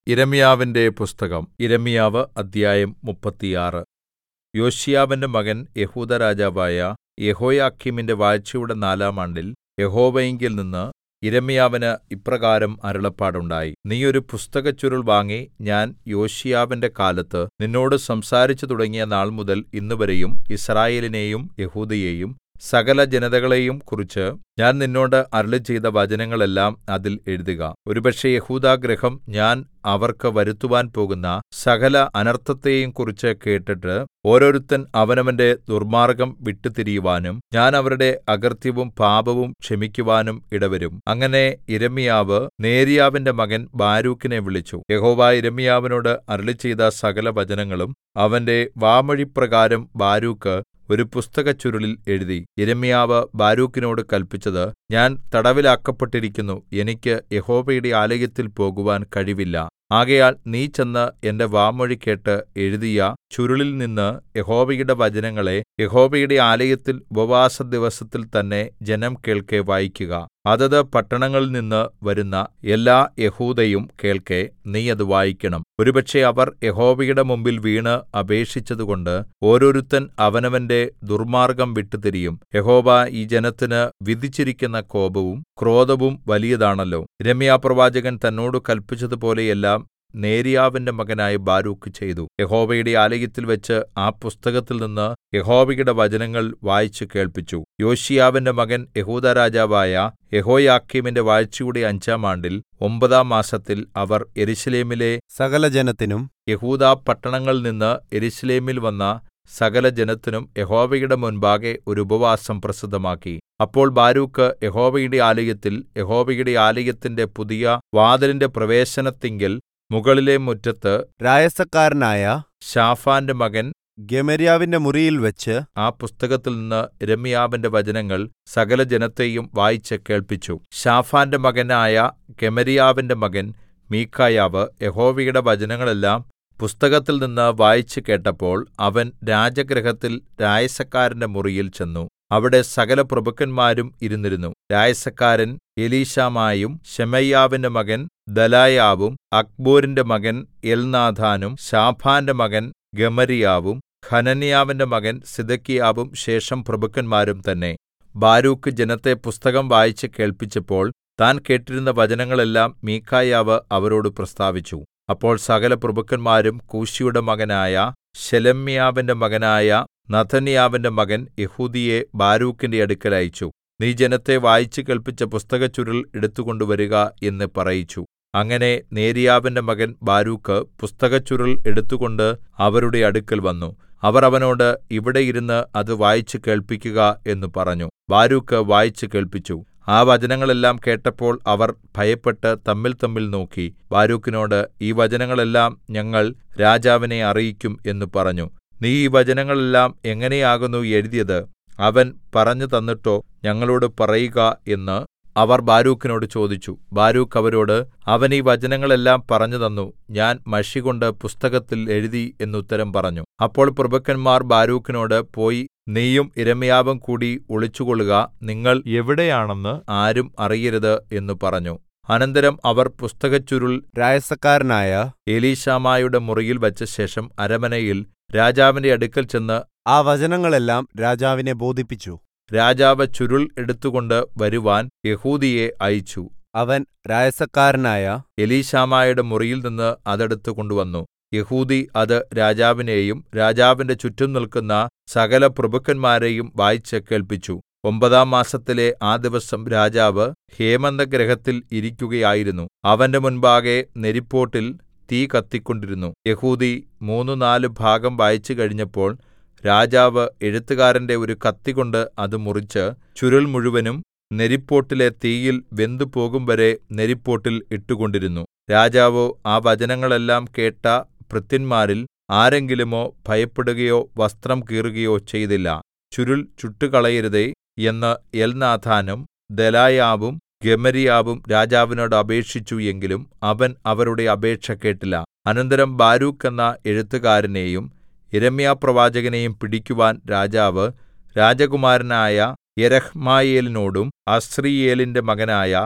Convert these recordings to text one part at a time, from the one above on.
യിരെമ്യാവിന്റെ പുസ്തകം യിരെമ്യാവ് അദ്ധ്യായം മുപ്പത്തിയാറ് യോശീയാവിന്റെ മകൻ യെഹൂദാ രാജാവായ യെഹോയാക്കീമിന്റെ വാഴ്ചയുടെ നാലാം ആണ്ടിൽ യഹോവയിങ്കൽനിന്ന് യിരെമ്യാവിന് ഇപ്രകാരം അരുളപ്പാടുണ്ടായി നീ ഒരു പുസ്തകച്ചുരുൾ വാങ്ങി ഞാൻ യോശീയാവിന്റെ കാലത്ത് നിന്നോട് സംസാരിച്ചു തുടങ്ങിയ നാൾമുതൽ ഇന്നുവരെയും യിസ്രായേലിനെയും യെഹൂദയെയും സകലജനതകളെയും കുറിച്ച് ഞാൻ നിന്നോട് അരുളിച്ചെയ്ത വചനങ്ങളെല്ലാം അതിൽ എഴുതുക ഒരുപക്ഷേ യെഹൂദാഗൃഹം ഞാൻ അവർക്ക് വരുത്തുവാൻ പോകുന്ന സകല അനർത്ഥത്തെയും കുറിച്ച് കേട്ടിട്ട് ഓരോരുത്തൻ അവനവന്റെ ദുർമ്മാർഗ്ഗം വിട്ടുതിരിയുവാനും ഞാൻ അവരുടെ അകൃത്യവും പാപവും ക്ഷമിക്കുവാനും ഇടവരും അങ്ങനെ യിരെമ്യാവ് നേര്യാവിന്റെ മകൻ ബാരൂക്കിനെ വിളിച്ചു യഹോവ യിരെമ്യാവിനോട് അരുളിച്ചെയ്ത സകല വചനങ്ങളും അവന്റെ വാമൊഴിപ്രകാരം ബാരൂക്ക് ഒരു പുസ്തകച്ചുരുളിൽ എഴുതി യിരെമ്യാവ് ബാരൂക്കിനോട് കല്പിച്ചത് ഞാൻ തടവിലാക്കപ്പെട്ടിരിക്കുന്നു എനിക്ക് യഹോവയുടെ ആലയത്തിൽ പോകുവാൻ കഴിവില്ല ആകയാൽ നീ ചെന്ന് എന്റെ വാമൊഴി കേട്ട് എഴുതിയ ചുരുളിൽനിന്ന് യഹോവയുടെ വചനങ്ങളെ യഹോവയുടെ ആലയത്തിൽ ഉപവാസദിവസത്തിൽ തന്നെ ജനം കേൾക്കെ വായിക്കുക അതത് പട്ടണങ്ങളിൽനിന്ന് വരുന്ന എല്ലാ യെഹൂദയും കേൾക്കെ നീ അത് വായിക്കണം ഒരുപക്ഷേ അവർ യഹോവയുടെ മുമ്പിൽ വീണ് അപേക്ഷിച്ചതുകൊണ്ട് ഓരോരുത്തൻ അവനവന്റെ ദുർമ്മാർഗ്ഗം വിട്ടുതിരിയും യഹോവ ഈ ജനത്തിന് വിധിച്ചിരിക്കുന്ന കോപവും ക്രോധവും വലിയതാണല്ലോ യിരെമ്യാപ്രവാചകൻ തന്നോട് കല്പിച്ചതുപോലെയെല്ലാം നേര്യാവിന്റെ മകനായ ബാരൂക്ക് ചെയ്തു യഹോവയുടെ ആലയത്തിൽവെച്ച് ആ പുസ്തകത്തിൽ നിന്ന് യഹോവയുടെ വചനങ്ങൾ വായിച്ചു കേൾപ്പിച്ചു യോശീയാവിന്റെ മകൻ യെഹൂദാ രാജാവായ യെഹോയാക്കീമിന്റെ വാഴ്ചയുടെ അഞ്ചാം ആണ്ടിൽ ഒമ്പതാം മാസത്തിൽ അവർ യെരൂശലേമിലെ സകലജനത്തിനും യെഹൂദാ പട്ടണങ്ങളിൽ നിന്ന് യെരൂശലേമിൽ വന്ന സകലജനത്തിനും യഹോവയുടെ മുൻപാകെ ഒരു ഉപവാസം പ്രസിദ്ധമാക്കി അപ്പോൾ ബാരൂക്ക് യഹോവയുടെ ആലയത്തിൽ യഹോവയുടെ ആലയത്തിന്റെ പുതിയ വാതിലിന്റെ പ്രവേശനത്തിങ്കൽ മുകളിലെ മുറ്റത്ത് രായസക്കാരനായ ശാഫാന്റെ മകൻ ഗെമര്യാവിന്റെ മുറിയിൽ വെച്ച് ആ പുസ്തകത്തിൽ നിന്ന് യിരെമ്യാവിന്റെ വചനങ്ങൾ സകലജനത്തെയും വായിച്ച് കേൾപ്പിച്ചു ശാഫാന്റെ മകനായ ഗെമര്യാവിന്റെ മകൻ മീഖായാവ് യഹോവയുടെ വചനങ്ങളെല്ലാം പുസ്തകത്തിൽ നിന്ന് വായിച്ചു കേട്ടപ്പോൾ അവൻ രാജഗൃഹത്തിൽ രായസക്കാരന്റെ മുറിയിൽ ചെന്നു അവിടെ സകല പ്രഭുക്കന്മാരും ഇരുന്നിരുന്നു രായസക്കാരൻ എലീശാമായും ശെമയ്യാവിന്റെ മകൻ ദലായാവും അക്ബോരിന്റെ മകൻ എൽനാഥാനും ശാഫാന്റെ മകൻ ഗമരിയാവും ഹനന്യാവിന്റെ മകൻ സിദക്കിയാവും ശേഷം പ്രഭുക്കന്മാരും തന്നെ ബാരൂക്ക് ജനത്തെ പുസ്തകം വായിച്ച് കേൾപ്പിച്ചപ്പോൾ താൻ കേട്ടിരുന്ന വചനങ്ങളെല്ലാം മീഖായാവ് അവരോട് പ്രസ്താവിച്ചു അപ്പോൾ സകല പ്രഭുക്കന്മാരും കൂശിയുടെ മകനായ ശെലെമ്യാവിന്റെ മകനായ നഥന്യാവിന്റെ മകൻ യെഹൂദിയെ ബാരൂക്കിന്റെ അടുക്കൽ അയച്ചു നീ ജനത്തെ വായിച്ചു കേൾപ്പിച്ച പുസ്തകച്ചുരുൾ എടുത്തുകൊണ്ടുവരിക എന്ന് പറയിച്ചു അങ്ങനെ നേര്യാവിന്റെ മകൻ ബാരൂക്ക് പുസ്തകച്ചുരുൾ എടുത്തുകൊണ്ട് അവരുടെ അടുക്കൽ വന്നു അവർ അവനോട് ഇവിടെ ഇരുന്ന് അത് വായിച്ചു കേൾപ്പിക്കുക എന്ന് പറഞ്ഞു ബാരൂക്ക് വായിച്ചു കേൾപ്പിച്ചു ആ വചനങ്ങളെല്ലാം കേട്ടപ്പോൾ അവർ ഭയപ്പെട്ട് തമ്മിൽതമ്മിൽ നോക്കി ബാരൂക്കിനോട് ഈ വചനങ്ങളെല്ലാം ഞങ്ങൾ രാജാവിനെ അറിയിക്കും എന്ന് പറഞ്ഞു നീ ഈ വചനങ്ങളെല്ലാം എങ്ങനെയാകുന്നു എഴുതിയത് അവൻ പറഞ്ഞു തന്നിട്ടോ ഞങ്ങളോട് പറയുക എന്ന് അവർ ബാരൂക്കിനോട് ചോദിച്ചു ബാരൂക്ക് അവരോട് അവൻ ഈ വചനങ്ങളെല്ലാം പറഞ്ഞു തന്നു ഞാൻ മഷികൊണ്ട് പുസ്തകത്തിൽ എഴുതി എന്നുത്തരം പറഞ്ഞു അപ്പോൾ പ്രഭുക്കന്മാർ ബാരൂക്കിനോട് പോയി നീയും ഇരമ്യാവും കൂടി ഒളിച്ചുകൊള്ളുക നിങ്ങൾ എവിടെയാണെന്ന് ആരും അറിയരുത് എന്ന് പറഞ്ഞു അനന്തരം അവർ പുസ്തകച്ചുരുൾ രായസക്കാരനായ എലീശാമായുടെ മുറിയിൽ വച്ച ശേഷം അരമനയിൽ രാജാവിന്റെ അടുക്കൽ ചെന്ന് ആ വചനങ്ങളെല്ലാം രാജാവിനെ ബോധിപ്പിച്ചു രാജാവ് ചുരുൾ എടുത്തുകൊണ്ട് വരുവാൻ യഹൂദിയെ അയച്ചു അവൻ രായസക്കാരനായ എലീശാമായുടെ മുറിയിൽ നിന്ന് അതെടുത്ത് കൊണ്ടുവന്നു യഹൂദി അത് രാജാവിനെയും രാജാവിന്റെ ചുറ്റും നിൽക്കുന്ന സകല പ്രഭുക്കന്മാരെയും വായിച്ച് കേൾപ്പിച്ചു ഒമ്പതാം മാസത്തിലെ ആ ദിവസം രാജാവ് ഹേമന്തഗൃഹത്തിൽ ഇരിക്കുകയായിരുന്നു അവന്റെ മുൻപാകെ നെരിപ്പോട്ടിൽ തീ കത്തിക്കൊണ്ടിരുന്നു യഹൂദി മൂന്നു നാല് ഭാഗം വായിച്ചു കഴിഞ്ഞപ്പോൾ രാജാവ് എഴുത്തുകാരന്റെ ഒരു കത്തികൊണ്ട് അത് മുറിച്ച് ചുരുൾ മുഴുവനും നെരിപ്പോട്ടിലെ തീയിൽ വെന്തുപോകും വരെ നെരിപ്പോട്ടിൽ ഇട്ടുകൊണ്ടിരുന്നു രാജാവോ ആ വചനങ്ങളെല്ലാം കേട്ട ഭൃത്യന്മാരിൽ ആരെങ്കിലുമോ ഭയപ്പെടുകയോ വസ്ത്രം കീറുകയോ ചെയ്തില്ല ചുരുൾ ചുട്ടുകളയരുതേ എന്ന് എൽനാഥാനും ദലായാവും ഗമരിയാവും രാജാവിനോട് അപേക്ഷിച്ചു എങ്കിലും അവൻ അവരുടെ അപേക്ഷ കേട്ടില്ല അനന്തരം ബാരൂക്ക് എന്ന എഴുത്തുകാരനെയും യിരെമ്യാപ്രവാചകനെയും പിടിക്കുവാൻ രാജാവ് രാജകുമാരനായ യെരഹ്മയേലിനോടും അസ്രീയേലിന്റെ മകനായ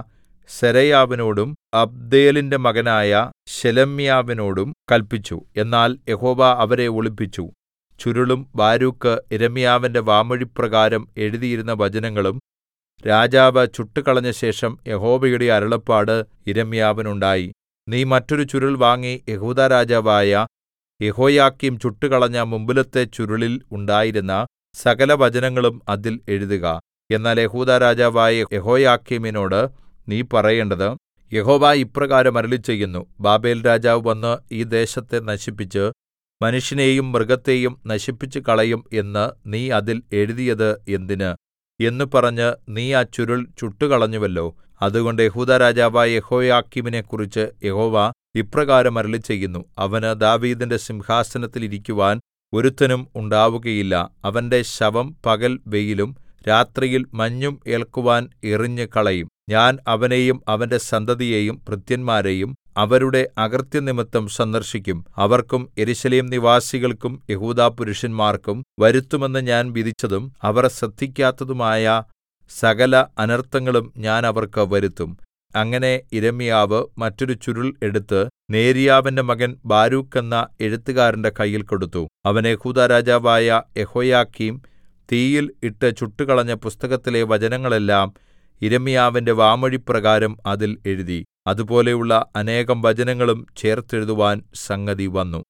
സെരായാവിനോടും അബ്ദേലിന്റെ മകനായ ശെലെമ്യാവിനോടും കല്പിച്ചു എന്നാൽ യഹോവ അവരെ ഒളിപ്പിച്ചു ചുരുളും ബാരൂക്ക് യിരെമ്യാവിന്റെ വാമൊഴിപ്രകാരം എഴുതിയിരുന്ന വചനങ്ങളും രാജാവ് ചുട്ടുകളഞ്ഞ ശേഷം യഹോവയുടെ അരുളപ്പാട് യിരെമ്യാവിനുണ്ടായി നീ മറ്റൊരു ചുരുൾ വാങ്ങി യെഹൂദാ രാജാവായ യെഹോയാക്കീം ചുട്ടുകളഞ്ഞ മുമ്പിലത്തെ ചുരുളിൽ ഉണ്ടായിരുന്ന സകലവചനങ്ങളും അതിൽ എഴുതുക എന്നാൽ യെഹൂദാ രാജാവായ യെഹോയാക്കീമിനോട് നീ പറയേണ്ടത് യഹോവ ഇപ്രകാരം അരുളിച്ചെയ്യുന്നു ബാബേൽരാജാവ് വന്ന് ഈ ദേശത്തെ നശിപ്പിച്ച് മനുഷ്യനെയും മൃഗത്തെയും നശിപ്പിച്ചുകളയും എന്ന് നീ അതിൽ എഴുതിയത് എന്തിന് എന്ന് പറഞ്ഞ് നീ ആ ചുരുൾ ചുട്ടുകളഞ്ഞുവല്ലോ അതുകൊണ്ട് യെഹൂദാ രാജാവായ യെഹോയാക്കീമിനെക്കുറിച്ച് യഹോവ ഇപ്രകാരം അരുളിച്ചെയ്യുന്നു അവന് ദാവീദിന്റെ സിംഹാസനത്തിൽ ഇരിക്കുവാൻ ഒരുത്തനും ഉണ്ടാവുകയില്ല അവന്റെ ശവം പകൽ വെയിലും രാത്രിയിൽ മഞ്ഞും ഏൽക്കുവാൻ എറിഞ്ഞു കളയും ഞാൻ അവനെയും അവന്റെ സന്തതിയെയും ഭൃത്യന്മാരെയും അവരുടെ അകൃത്യനിമിത്തം സന്ദർശിക്കും അവർക്കും യെരൂശലേം നിവാസികൾക്കും യെഹൂദാപുരുഷന്മാർക്കും വരുത്തുമെന്ന് ഞാൻ വിധിച്ചതും അവർ ശ്രദ്ധിക്കാത്തതുമായ സകല അനർത്ഥങ്ങളും ഞാൻ അവർക്ക് വരുത്തും അങ്ങനെ യിരെമ്യാവ് മറ്റൊരു ചുരുൾ എടുത്ത് നേര്യാവിന്റെ മകൻ ബാരൂക്ക് എന്ന എഴുത്തുകാരന്റെ കയ്യിൽ കൊടുത്തു അവൻ യെഹൂദാ രാജാവായ യെഹോയാക്കീം തീയിൽ ഇട്ട് ചുട്ടുകളഞ്ഞ പുസ്തകത്തിലെ വചനങ്ങളെല്ലാം യിരെമ്യാവിന്റെ വാമൊഴിപ്രകാരം അതിൽ എഴുതി അതുപോലെയുള്ള അനേകം വചനങ്ങളും ചേർത്തെഴുതുവാൻ സംഗതി വന്നു